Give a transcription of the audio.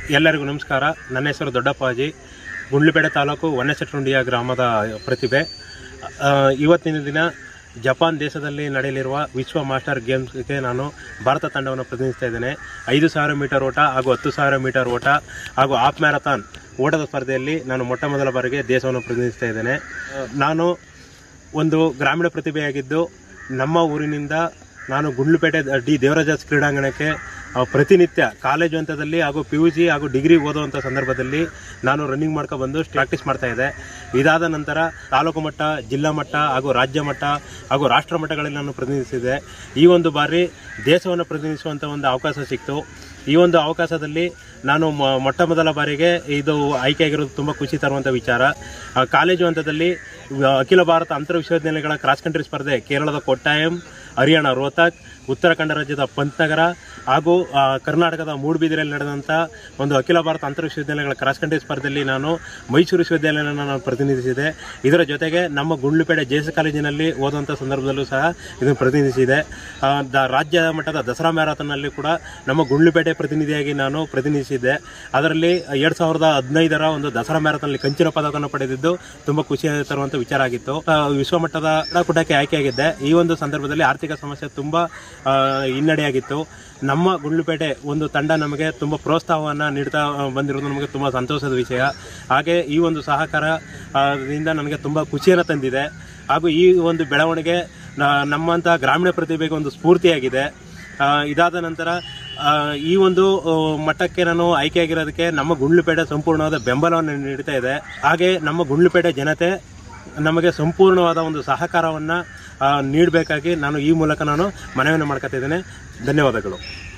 ಎಲ್ಲರಿಗೂ ನಮಸ್ಕಾರ ನನ್ನ ಹೆಸರು ದೊಡ್ಡಪ್ಪಾಜಿ ಗುಂಡ್ಲುಪೇಟೆ ತಾಲೂಕು ವನ್ಯಚಟ್ರುಂಡಿಯ ಗ್ರಾಮದ ಪ್ರತಿಭೆ ಆ, ಇವತ್ತಿನ ದಿನ ಜಪಾನ್ ದೇಶದಲ್ಲಿ ನಡೆಯಲಿರುವ ವಿಶ್ವ ಮಾಸ್ಟರ್ ಗೇಮ್ಸ್ಗೆ ನಾನು ಭಾರತ ತಂಡವನ್ನು ಪ್ರತಿನಿಧಿಸ್ತಾ ಇದ್ದೇನೆ ಐದು ಸಾವಿರ ಮೀಟರ್ ಓಟ ಹಾಗೂ ಹತ್ತು ಸಾವಿರ ಮೀಟರ್ ಓಟ ಹಾಗೂ ಹಾಫ್ ಮ್ಯಾರಥಾನ್ ಓಟದ ಸ್ಪರ್ಧೆಯಲ್ಲಿ ನಾನು ಮೊಟ್ಟ ಮೊದಲ ಬಾರಿಗೆ ದೇಶವನ್ನು ಪ್ರತಿನಿಧಿಸ್ತಾ ಇದ್ದೇನೆ ಆ, ನಾನು ಒಂದು ಗ್ರಾಮೀಣ ಪ್ರತಿಭೆಯಾಗಿದ್ದು ನಮ್ಮ ಊರಿನಿಂದ ನಾನು ಗುಂಡ್ಲುಪೇಟೆ ಡಿ ದೇವರಾಜ ಕ್ರೀಡಾಂಗಣಕ್ಕೆ ಆ, ಪ್ರತಿನಿತ್ಯ ಕಾಲೇಜು ಹಂತದಲ್ಲಿ ಹಾಗೂ ಪಿ ಯು ಸಿ ಹಾಗೂ ಡಿಗ್ರಿ ಓದುವಂಥ ಸಂದರ್ಭದಲ್ಲಿ ನಾನು ರನ್ನಿಂಗ್ ಮಾಡ್ಕೊ ಬಂದು ಪ್ರಾಕ್ಟೀಸ್ ಮಾಡ್ತಾ ಇದ್ದೆ ಇದಾದ ನಂತರ ತಾಲೂಕು ಮಟ್ಟ ಜಿಲ್ಲಾ ಮಟ್ಟ ಹಾಗೂ ರಾಜ್ಯ ಮಟ್ಟ ಹಾಗೂ ರಾಷ್ಟ್ರ ಮಟ್ಟಗಳಲ್ಲಿ ನಾನು ಪ್ರತಿನಿಧಿಸಿದೆ ಈ ಒಂದು ಬಾರಿ ದೇಶವನ್ನು ಪ್ರತಿನಿಧಿಸುವಂಥ ಒಂದು ಅವಕಾಶ ಸಿಕ್ತು ಈ ಒಂದು ಅವಕಾಶದಲ್ಲಿ ನಾನು ಮೊ- ಮೊಟ್ಟ ಮೊದಲ ಬಾರಿಗೆ ಇದು ಆಯ್ಕೆಯಾಗಿರೋದು ತುಂಬ ಖುಷಿ ತರುವಂಥ ವಿಚಾರ ಆ, ಕಾಲೇಜು ಹಂತದಲ್ಲಿ ವ- ಅಖಿಲ ಭಾರತ ಅಂತರ ವಿಶ್ವವಿದ್ಯಾಲಯಗಳ ಕ್ರಾಸ್ ಕಂಟ್ರಿ ಸ್ಪರ್ಧೆ ಕೇರಳದ ಕೊಟ್ಟಾಯಂ ಹರಿಯಾಣ ರೋಹ್ತಕ್ ಉತ್ತರಾಖಂಡ ರಾಜ್ಯದ ಪಂತ್ನಗರ ಹಾಗೂ ಆ, ಕರ್ನಾಟಕದ ಮೂಡುಬಿದಿರೆಯಲ್ಲಿ ನಡೆದಂಥ ಒಂದು ಅಖಿಲ ಭಾರತ ಅಂತರ ವಿಶ್ವವಿದ್ಯಾಲಯಗಳ ಕ್ರಾಸ್ ಕಂಟ್ರಿ ಸ್ಪರ್ಧೆಯಲ್ಲಿ ನಾನು ಮೈಸೂರು ವಿಶ್ವವಿದ್ಯಾಲಯನ ನಾನು ಪ್ರತಿನಿಧಿಸಿದೆ ಇದರ ಜೊತೆಗೆ ನಮ್ಮ ಗುಂಡ್ಲುಪೇಟೆ ಜೆಎಸ್ ಕಾಲೇಜಿನಲ್ಲಿ ಓದುವಂಥ ಸಂದರ್ಭದಲ್ಲೂ ಸಹ ಇದನ್ನು ಪ್ರತಿನಿಧಿಸಿದೆ ಆ, ದ- ರಾಜ್ಯ ಮಟ್ಟದ ದಸರಾ ಮ್ಯಾರಥಾನ್ನಲ್ಲಿ ಕೂಡ ನಮ್ಮ ಗುಂಡ್ಲುಪೇಟೆ ಪ್ರತಿನಿಧಿಯಾಗಿ ನಾನು ಪ್ರತಿನಿಧಿಸಿದ್ದೆ ಅದರಲ್ಲಿ ಎರಡು ಸಾವಿರದ ಹದಿನೈದರ ಒಂದು ದಸರಾ ಮ್ಯಾರಥಾನ್ನಲ್ಲಿ ಕಂಚಿನ ಪದಕವನ್ನು ಪಡೆದಿದ್ದು ತುಂಬ ಖುಷಿ ತರುವಂಥ ವಿಚಾರ ಆಗಿತ್ತು ಆ, ವಿಶ್ವಮಟ್ಟದ ಕ್ರೀಡಾಕೂಟಕ್ಕೆ ಆಯ್ಕೆಯಾಗಿದ್ದೆ ಈ ಒಂದು ಸಂದರ್ಭದಲ್ಲಿ ಆರ್ಥಿಕ ಸಮಸ್ಯೆ ತುಂಬ ಆ, ಹಿನ್ನಡೆಯಾಗಿತ್ತು ನಮ್ಮ ಗುಂಡ್ಲುಪೇಟೆ ಒಂದು ತಂಡ ನಮಗೆ ತುಂಬ ಪ್ರೋತ್ಸಾಹವನ್ನು ನೀಡ್ತಾ ಬಂದಿರೋದು ನಮಗೆ ತುಂಬ ಸಂತೋಷದ ವಿಷಯ ಹಾಗೆ ಈ ಒಂದು ಸಹಕಾರ ಆ, ದಿಂದ ನನಗೆ ತುಂಬ ಖುಷಿಯನ್ನು ತಂದಿದೆ ಹಾಗೂ ಈ ಒಂದು ಬೆಳವಣಿಗೆ ನ- ನಮ್ಮಂಥ ಗ್ರಾಮೀಣ ಪ್ರತಿಭೆಗೆ ಒಂದು ಸ್ಫೂರ್ತಿಯಾಗಿದೆ ಆ, ಇದಾದ ನಂತರ ಆ, ಈ ಒಂದು ಆ, ಮಟ್ಟಕ್ಕೆ ನಾನು ಆಯ್ಕೆಯಾಗಿರೋದಕ್ಕೆ ನಮ್ಮ ಗುಂಡ್ಲುಪೇಟೆ ಸಂಪೂರ್ಣವಾದ ಬೆಂಬಲವನ್ನು ನೀಡ್ತಾ ಇದೆ ಹಾಗೆ ನಮ್ಮ ಗುಂಡ್ಲುಪೇಟೆ ಜನತೆ ನಮಗೆ ಸಂಪೂರ್ಣವಾದ ಒಂದು ಸಹಕಾರವನ್ನು ನೀಡಬೇಕಾಗಿ ನಾನು ಈ ಮೂಲಕ ನಾನು ಮನವಿಯನ್ನು ಮಾಡ್ಕೊತಿದ್ದೇನೆ ಧನ್ಯವಾದಗಳು